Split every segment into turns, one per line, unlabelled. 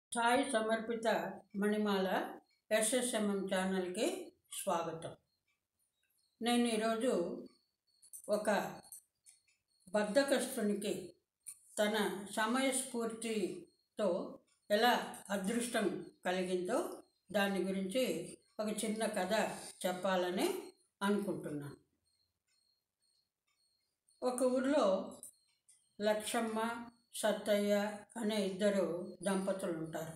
సాయి సమర్పిత మణిమాల ఎస్ఎస్ఎంఎం ఛానల్కి స్వాగతం నేను ఈరోజు ఒక బద్ధకస్తునికి తన సమయస్ఫూర్తితో ఎలా అదృష్టం కలిగిందో దాని గురించి ఒక చిన్న కథ చెప్పాలని అనుకుంటున్నాను ఒక ఊర్లో లక్షమ్మ సత్తయ్య అనే ఇద్దరు దంపతులు ఉంటారు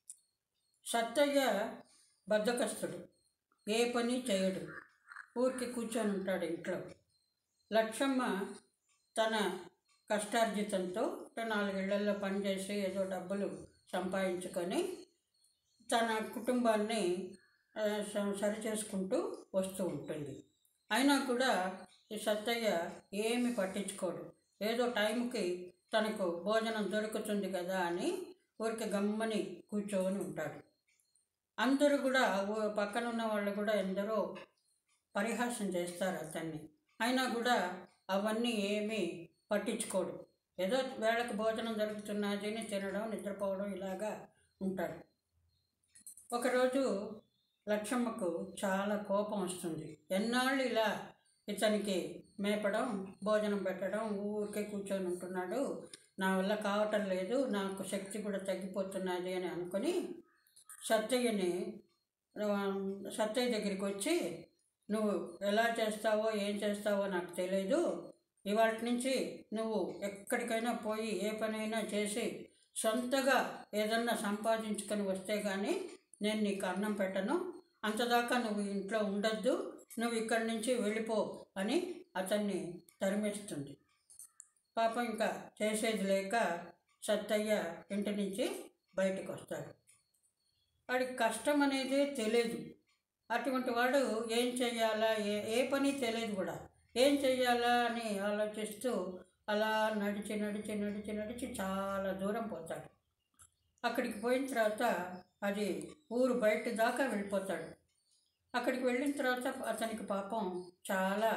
సత్తయ్య బద్ధకస్తుడు ఏ పని చేయడు ఊరికి కూర్చొని ఉంటాడు ఇంట్లో లక్షమ్మ తన కష్టార్జితంతో నాలుగేళ్లలో పనిచేసి ఏదో డబ్బులు సంపాదించుకొని తన కుటుంబాన్ని ఆ, స- సరి చేసుకుంటూ వస్తూ ఉంటుంది అయినా కూడా ఈ సత్తయ్య ఏమి పట్టించుకోడు ఏదో టైంకి తనకు భోజనం దొరుకుతుంది కదా అని ఊరికి గమ్మని కూర్చొని ఉంటాడు అందరూ కూడా ఊ- పక్కన ఉన్న వాళ్ళు కూడా ఎందరో పరిహాసం చేస్తారు అతన్ని అయినా కూడా అవన్నీ ఏమీ పట్టించుకోడు ఏదో వేళకు భోజనం దొరుకుతున్నది అని తినడం నిద్రపోవడం ఇలాగా ఉంటాడు ఒకరోజు లక్ష్మమ్మకు చాలా కోపం వస్తుంది ఎన్నాళ్ళు ఇలా ఇతనికి మేపడం భోజనం పెట్టడం ఊరికే కూర్చొని ఉంటున్నాడు నా వల్ల కావటం లేదు నాకు శక్తి కూడా తగ్గిపోతున్నది అని అనుకొని సత్తయ్యని ఆ, సత్తయ్య దగ్గరికి వచ్చి నువ్వు ఎలా చేస్తావో ఏం చేస్తావో నాకు తెలియదు ఇవాళ నుంచి నువ్వు ఎక్కడికైనా పోయి ఏ పనైనా చేసి సొంతగా ఏదన్నా సంపాదించుకొని వస్తే కానీ నేను నీకు అన్నం పెట్టను అంతదాకా నువ్వు ఇంట్లో ఉండొద్దు నువ్వు ఇక్కడి నుంచి వెళ్ళిపో అని అతన్ని తరిమేస్తుంది పాపం ఇంకా చేసేది లేక సత్తయ్య ఇంటి నుంచి బయటకు వస్తాడు వాడికి కష్టం అనేది తెలియదు అటువంటి వాడు ఏం చెయ్యాలా ఏ ఏ పని తెలియదు కూడా ఏం చెయ్యాలా అని ఆలోచిస్తూ అలా నడిచి నడిచి నడిచి నడిచి చాలా దూరం పోతాడు అక్కడికి పోయిన తర్వాత అది ఊరు బయట దాకా వెళ్ళిపోతాడు అక్కడికి వెళ్ళిన తర్వాత అతనికి పాపం చాలా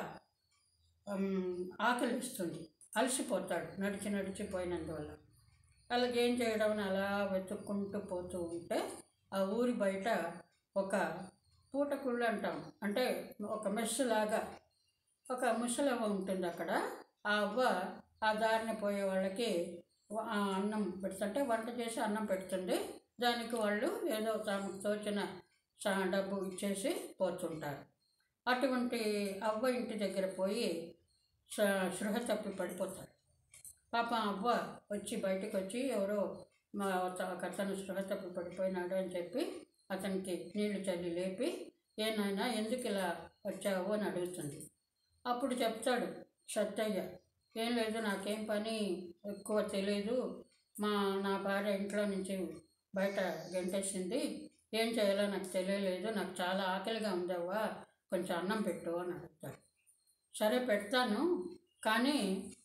ఉమ్, ఆకలి ఇస్తుంది అలసిపోతాడు నడిచి నడిచి పోయినందువల్ల అలాగే ఏం చేయడం అని అలా వెతుక్కుంటూ పోతూ ఉంటే ఆ ఊరి బయట ఒక పూటకుళ్ళు అంటాం అంటే ఒక మెస్సు లాగా ఒక ముసలవ్వ ఉంటుంది అక్కడ ఆ అవ్వ ఆ దారిన పోయే వాళ్ళకి వ- ఆ అన్నం పెడుతుంటే వంట చేసి అన్నం పెడుతుంది దానికి వాళ్ళు ఏదో తమకు తోచిన సా- డబ్బు ఇచ్చేసి పోతుంటారు అటువంటి అవ్వ ఇంటి దగ్గర పోయి స- సృహ తప్పి పడిపోతాడు పాప అవ్వ వచ్చి బయటకు వచ్చి ఎవరో మా ఒక అతను సృహ తప్పి పడిపోయినాడు అని చెప్పి అతనికి నీళ్లు చల్లి లేపి ఏనాయనా ఎందుకు ఇలా వచ్చావు అని అడుగుతుంది అప్పుడు చెప్తాడు సత్తయ్య ఏం లేదు నాకేం పని ఎక్కువ తెలియదు మా నా భార్య ఇంట్లో నుంచి బయట గంటేసింది ఏం చేయాలో నాకు తెలియలేదు నాకు చాలా ఆకలిగా ఉందవ్వా కొంచెం అన్నం పెట్టు అని అడుగుతాడు సరే పెడతాను కానీ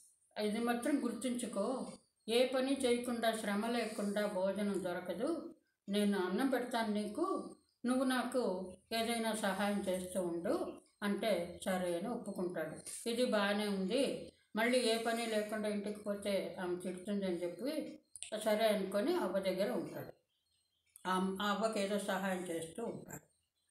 ఇది మాత్రం గుర్తుంచుకో ఏ పని చేయకుండా శ్రమ లేకుండా భోజనం దొరకదు నేను అన్నం పెడతాను నీకు నువ్వు నాకు ఏదైనా సహాయం చేస్తూ ఉండు అంటే సరే అని ఒప్పుకుంటాడు ఇది బాగానే ఉంది మళ్ళీ ఏ పని లేకుండా ఇంటికి పోతే ఆమె తిడుతుందని చెప్పి సరే అనుకొని అవ్వ దగ్గర ఉంటాడు ఆ ఆ అవ్వకి ఏదో సహాయం చేస్తూ ఉంటాడు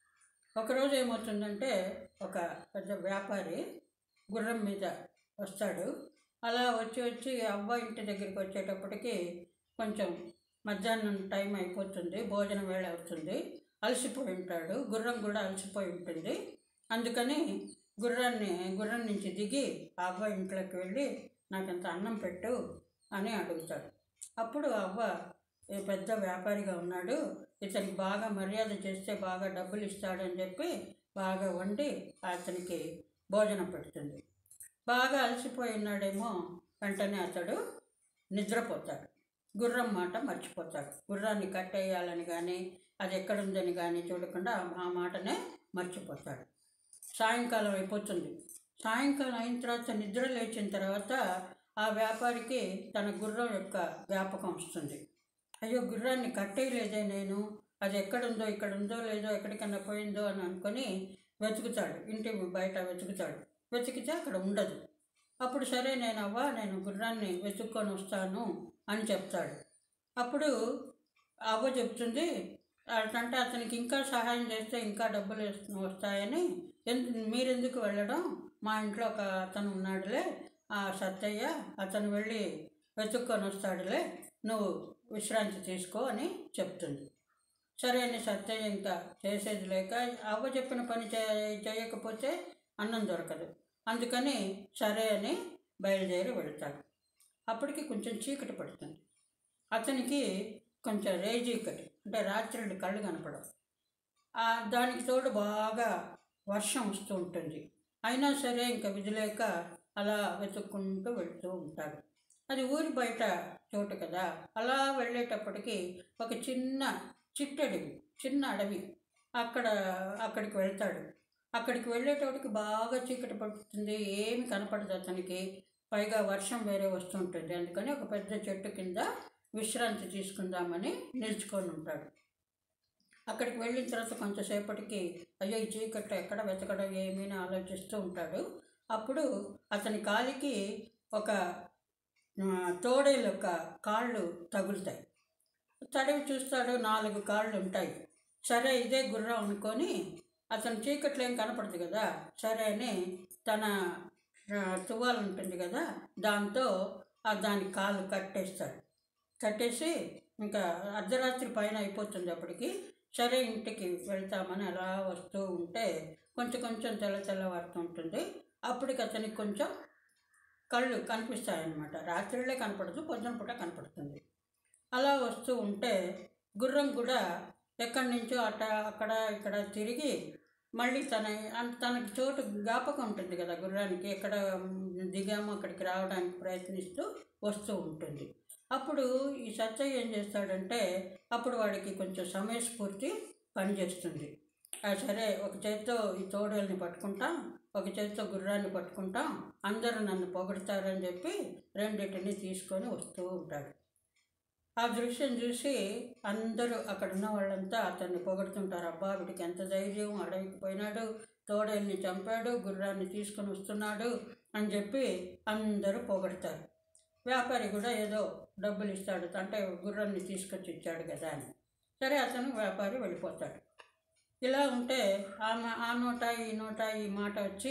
ఒకరోజు ఏమవుతుందంటే ఒక పెద్ద వ్యాపారి గుర్రం మీద వస్తాడు అలా వచ్చి వచ్చి అవ్వ ఇంటి దగ్గరికి వచ్చేటప్పటికి కొంచెం మధ్యాహ్నం టైం అయిపోతుంది భోజనం వేళ అవుతుంది అలసిపోయి ఉంటాడు గుర్రం కూడా అలసిపోయి ఉంటుంది అందుకని గుర్రాన్ని గుర్రం నుంచి దిగి ఆ అవ్వ ఇంట్లోకి వెళ్ళి నాకంత అన్నం పెట్టు అని అడుగుతాడు అప్పుడు ఆ అవ్వ "ఈ పెద్ద వ్యాపారిగా ఉన్నాడు ఇతనికి బాగా మర్యాద చేస్తే బాగా డబ్బులు ఇస్తాడని చెప్పి బాగా వండి అతనికి భోజనం పెడుతుంది బాగా అలసిపోయి ఉన్నాడేమో వెంటనే అతడు నిద్రపోతాడు గుర్రం మాట మర్చిపోతాడు గుర్రాన్ని కట్టేయాలని కానీ అది ఎక్కడుందని కానీ చూడకుండా ఆ- ఆ మాటనే మర్చిపోతాడు సాయంకాలం అయిపోతుంది సాయంకాలం అయిన తర్వాత నిద్ర లేచిన తర్వాత ఆ వ్యాపారికి తన గుర్రం యొక్క జ్ఞాపకం వస్తుంది అయ్యో గుర్రాన్ని కట్టేయలేదే నేను అది ఎక్కడుందో ఇక్కడ ఉందో లేదో ఎక్కడికన్నా పోయిందో అని అనుకొని వెతుకుతాడు ఇంటి బయట వెతుకుతాడు వెతికితే అక్కడ ఉండదు అప్పుడు సరే నేను అవ్వ నేను గుర్రాన్ని వెతుక్కొని వస్తాను అని చెప్తాడు అప్పుడు అవ్వ చెప్తుంది అంటే అతనికి ఇంకా సహాయం చేస్తే ఇంకా డబ్బులు వస్తు- వస్తాయని ఎందు మీరెందుకు వెళ్ళడం మా ఇంట్లో ఒక అతను ఉన్నాడులే ఆ సత్తయ్య అతను వెళ్ళి వెతుక్కొని వస్తాడులే నువ్వు విశ్రాంతి తీసుకో అని చెప్తుంది సరే అని సత్తయ్య ఇంకా చేసేది లేక అవ్వ చెప్పిన పని చే చేయకపోతే అన్నం దొరకదు అందుకని సరే అని బయలుదేరి వెళ్తాడు అప్పటికి కొంచెం చీకటి పడుతుంది అతనికి కొంచెం రేజీకటి అంటే రాత్రులు కళ్ళు కనపడవు ఆ దానికి తోడు బాగా వర్షం వస్తూ ఉంటుంది అయినా సరే ఇంకా విధిలేక అలా వెతుక్కుంటూ వెళ్తూ ఉంటాడు అది ఊరి బయట చోటు కదా అలా వెళ్ళేటప్పటికి ఒక చిన్న చిట్టడవి చిన్న అడవి అక్కడ అక్కడికి వెళ్తాడు అక్కడికి వెళ్ళేటప్పటికి బాగా చీకటి పడుతుంది ఏమి కనపడదు అతనికి పైగా వర్షం వేరే వస్తుంటుంది అందుకని ఒక పెద్ద చెట్టు కింద విశ్రాంతి తీసుకుందామని నిల్చుకొని ఉంటాడు అక్కడికి వెళ్ళిన తర్వాత కొంతసేపటికి అయ్యో ఈ చీకట్లో ఎక్కడ వెతకడం ఏమీ అని ఆలోచిస్తూ ఉంటాడు అప్పుడు అతని కాలికి ఒక ఆ, తోడేలు యొక్క కాళ్ళు తగులుతాయి తడివి చూస్తాడు నాలుగు కాళ్ళు ఉంటాయి సరే ఇదే గుర్రం అనుకొని అతను చీకట్లో ఏం కనపడదు కదా సరే అని తన ఆ, తువ్వాలు ఉంటుంది కదా దాంతో ఆ దాని కాళ్ళు కట్టేస్తాడు కట్టేసి ఇంకా అర్ధరాత్రి పైన అయిపోతుంది అప్పటికి సరే ఇంటికి వెళ్తామని అలా వస్తూ ఉంటే కొంచెం కొంచెం తెల్ల తెల్లవారుతుంటుంది అప్పటికి అతనికి కొంచెం కళ్ళు కనిపిస్తాయన్నమాట రాత్రిళ్ళే కనపడదు పొద్దున పూట కనపడుతుంది అలా వస్తూ ఉంటే గుర్రం కూడా ఎక్కడి నుంచో అట అక్కడ ఇక్కడ తిరిగి మళ్ళీ తన అంటే తనకి చోటు జ్ఞాపకం ఉంటుంది కదా గుర్రానికి ఎక్కడ దిగామో అక్కడికి రావడానికి ప్రయత్నిస్తూ వస్తూ ఉంటుంది అప్పుడు ఈ సత్య ఏం చేస్తాడంటే అప్పుడు వాడికి కొంచెం సమయస్ఫూర్తి పనిచేస్తుంది ఆ సరే ఒక చేత్తో ఈ తోడేల్ని పట్టుకుంటాం ఒక చేత్తో గుర్రాన్ని పట్టుకుంటాం అందరూ నన్ను పొగడతారని చెప్పి రెండింటిని తీసుకొని వస్తూ ఉంటాడు ఆ దృశ్యం చూసి అందరూ అక్కడ ఉన్న వాళ్ళంతా అతన్ని పొగడుతుంటారు అబ్బా వీడికి ఎంత ధైర్యం అడవికి పోయినాడు తోడేల్ని చంపాడు గుర్రాన్ని తీసుకొని వస్తున్నాడు అని చెప్పి అందరూ పొగడతారు వ్యాపారి కూడా ఏదో డబ్బులు ఇస్తాడు అంటే గుర్రాన్ని తీసుకొచ్చి ఇచ్చాడు కదా అని సరే అతను వ్యాపారి వెళ్ళిపోతాడు ఇలా ఉంటే ఆ మా- ఆ నోట ఈ నోట ఈ మాట వచ్చి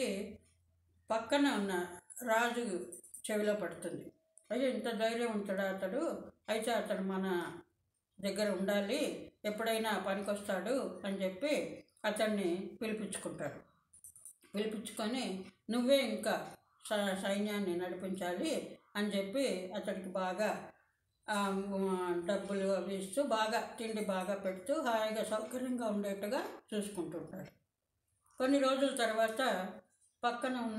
పక్కన ఉన్న రాజు చెవిలో పడుతుంది అయ్యో ఇంత ధైర్యం ఉంటాడా అతడు అయితే అతడు మన దగ్గర ఉండాలి ఎప్పుడైనా పనికొస్తాడు అని చెప్పి అతన్ని పిలిపించుకుంటాడు పిలిపించుకొని నువ్వే ఇంకా స- సైన్యాన్ని నడిపించాలి అని చెప్పి అతడికి బాగా ఆ, డబ్బులు అవి ఇస్తూ బాగా తిండి బాగా పెడుతూ హాయిగా సౌకర్యంగా ఉండేట్టుగా చూసుకుంటుంటాడు కొన్ని రోజుల తర్వాత పక్కన ఉన్న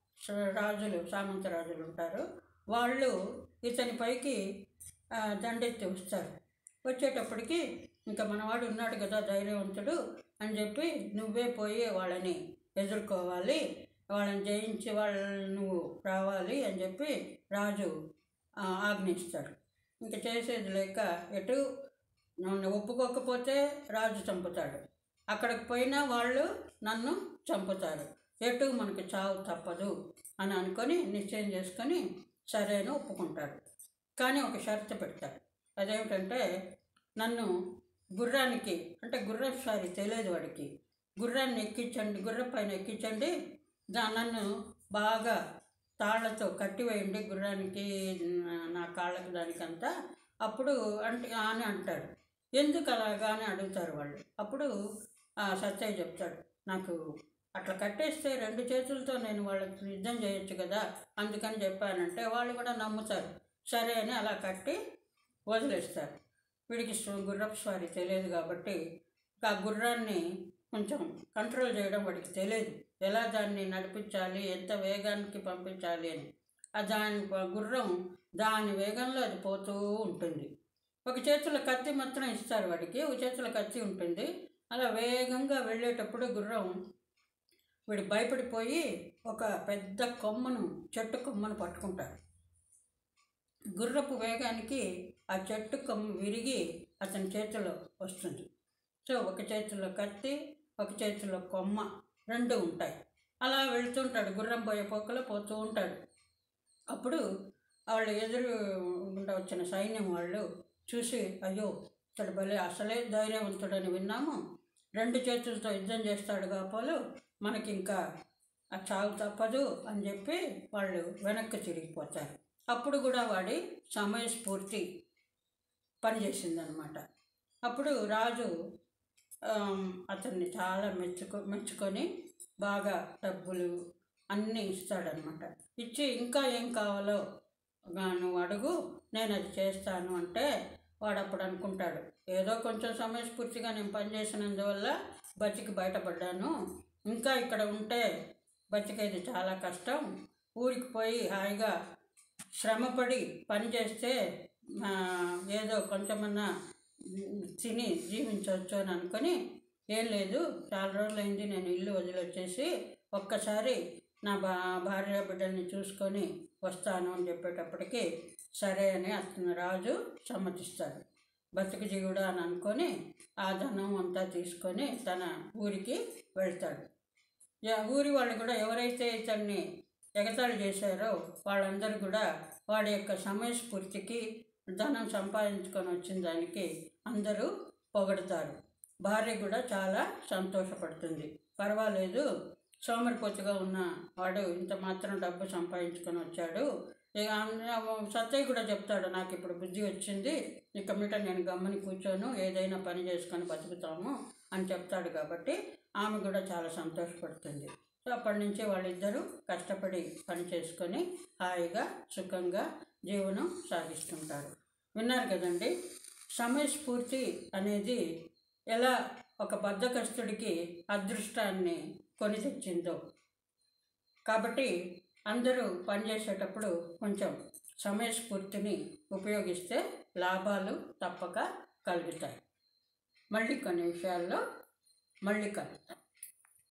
స- రాజులు సామంత రాజులు ఉంటారు వాళ్ళు ఇతని పైకి ఆ, దండెత్తి వస్తారు వచ్చేటప్పటికి ఇంకా మనవాడు ఉన్నాడు కదా ధైర్యవంతుడు అని చెప్పి నువ్వే పోయి వాళ్ళని ఎదుర్కోవాలి వాళ్ళని జయించి వాళ్ళని నువ్వు రావాలి అని చెప్పి రాజు ఆ, ఆజ్ఞిస్తాడు ఇంకా చేసేది లేక ఎటు నన్ను ఒప్పుకోకపోతే రాజు చంపుతాడు అక్కడికి పోయినా వాళ్ళు నన్ను చంపుతారు ఎటు మనకి చావు తప్పదు అని అనుకొని నిశ్చయం చేసుకొని సరే అని ఒప్పుకుంటాడు కానీ ఒక షరతు పెడతాడు అదేమిటంటే నన్ను గుర్రానికి అంటే గుర్రపు సారి తెలియదు వాడికి గుర్రాన్ని ఎక్కించండి గుర్రం పైన ఎక్కించండి దా నన్ను బాగా తాళ్లతో కట్టివేయండి గుర్రానికి నా- నా కాళ్ళకి దానికంతా అప్పుడు అంటే అని అంటాడు ఎందుకు అలాగా అని అడుగుతారు వాళ్ళు అప్పుడు ఆ సత్యయ్య చెప్తాడు నాకు అట్లా కట్టేస్తే రెండు చేతులతో నేను వాళ్ళకి యుద్ధం చేయొచ్చు కదా అందుకని చెప్పానంటే వాళ్ళు కూడా నమ్ముతారు సరే అని అలా కట్టి వదిలేస్తారు వీడికి స్వ- గుర్రపు స్వారీ తెలియదు కాబట్టి ఆ గుర్రాన్ని కొంచెం కంట్రోల్ చేయడం వాడికి తెలియదు ఎలా దాన్ని నడిపించాలి ఎంత వేగానికి పంపించాలి అని ఆ దాని ప- గుర్రం దాని వేగంలో అది పోతూ ఉంటుంది ఒక చేతిలో కత్తి మాత్రం ఇస్తారు వాడికి ఒక చేతిలో కత్తి ఉంటుంది అలా వేగంగా వెళ్ళేటప్పుడు గుర్రం వీడు భయపడిపోయి ఒక పెద్ద కొమ్మను చెట్టు కొమ్మను పట్టుకుంటాడు గుర్రపు వేగానికి ఆ చెట్టు కొమ్మ విరిగి అతని చేతిలో వస్తుంది సో ఒక చేతిలో కత్తి ఒక చేతిలో కొమ్మ రెండు ఉంటాయి అలా వెళ్తుంటాడు గుర్రం పోయే పోకలో పోతూ ఉంటాడు అప్పుడు వాళ్ళు ఎదురు గుండా వచ్చిన సైన్యం వాళ్ళు చూసి అయ్యో ఇతడు భలే అసలే ధైర్యవంతుడని విన్నాము రెండు చేతులతో యుద్ధం చేస్తాడు కాపోలు మనకి ఇంకా ఆ చావు తప్పదు అని చెప్పి వాళ్ళు వెనక్కి తిరిగిపోతారు అప్పుడు కూడా వాడి సమయస్ఫూర్తి పనిచేసిందనమాట అప్పుడు రాజు ఆమ్, అతన్ని చాలా మెచ్చుకో మెచ్చుకొని బాగా డబ్బులు అన్నీ ఇస్తాడనమాట ఇచ్చి ఇంకా ఏం కావాలో గా నువ్వు అడుగు నేను అది చేస్తాను అంటే వాడు అప్పుడు అనుకుంటాడు ఏదో కొంచెం సమయస్ఫూర్తిగా నేను పనిచేసినందువల్ల బతికి బయటపడ్డాను ఇంకా ఇక్కడ ఉంటే బతికేది చాలా కష్టం ఊరికి పోయి హాయిగా శ్రమపడి పని చేస్తే ఆ, ఏదో కొంచెమన్నా ఉమ్, తిని జీవించవచ్చు అని అనుకొని ఏం లేదు చాలా రోజులైంది నేను ఇల్లు వదిలొచ్చేసి ఒక్కసారి నా బా భార్య బిడ్డల్ని చూసుకొని వస్తాను అని చెప్పేటప్పటికి సరే అని అతను రాజు సమ్మతిస్తాడు బతుకు జీవుడా అని అనుకొని ఆ ధనం అంతా తీసుకొని తన ఊరికి వెళ్తాడు యా- ఊరి వాళ్ళు కూడా ఎవరైతే ఇతన్ని ఎగతాళి చేశారో వాళ్ళందరూ కూడా వాడి యొక్క సమయస్ఫూర్తికి ధనం సంపాదించుకొని వచ్చిన దానికి అందరూ పొగడతారు భార్య కూడా చాలా సంతోషపడుతుంది పర్వాలేదు సోమరిపోతుగా ఉన్న వాడు ఇంత మాత్రం డబ్బు సంపాదించుకొని వచ్చాడు ఇక అన్న- సత్తయ్య కూడా చెప్తాడు నాకు ఇప్పుడు బుద్ధి వచ్చింది ఇక మీట నేను గమ్మని కూర్చోను ఏదైనా పని చేసుకొని బతుకుతాము అని చెప్తాడు కాబట్టి ఆమె కూడా చాలా సంతోషపడుతుంది సో అప్పటి నుంచి వాళ్ళిద్దరూ కష్టపడి పని చేసుకొని హాయిగా సుఖంగా జీవనం సాగిస్తుంటారు విన్నారు కదండి సమయస్ఫూర్తి అనేది ఎలా ఒక బద్ధకస్తుడికి అదృష్టాన్ని కొని తెచ్చిందో కాబట్టి అందరూ పనిచేసేటప్పుడు కొంచెం సమయస్ఫూర్తిని ఉపయోగిస్తే లాభాలు తప్పక కలుగుతాయి మళ్ళీ కొన్ని విషయాల్లో మళ్ళీ కలుగుతాం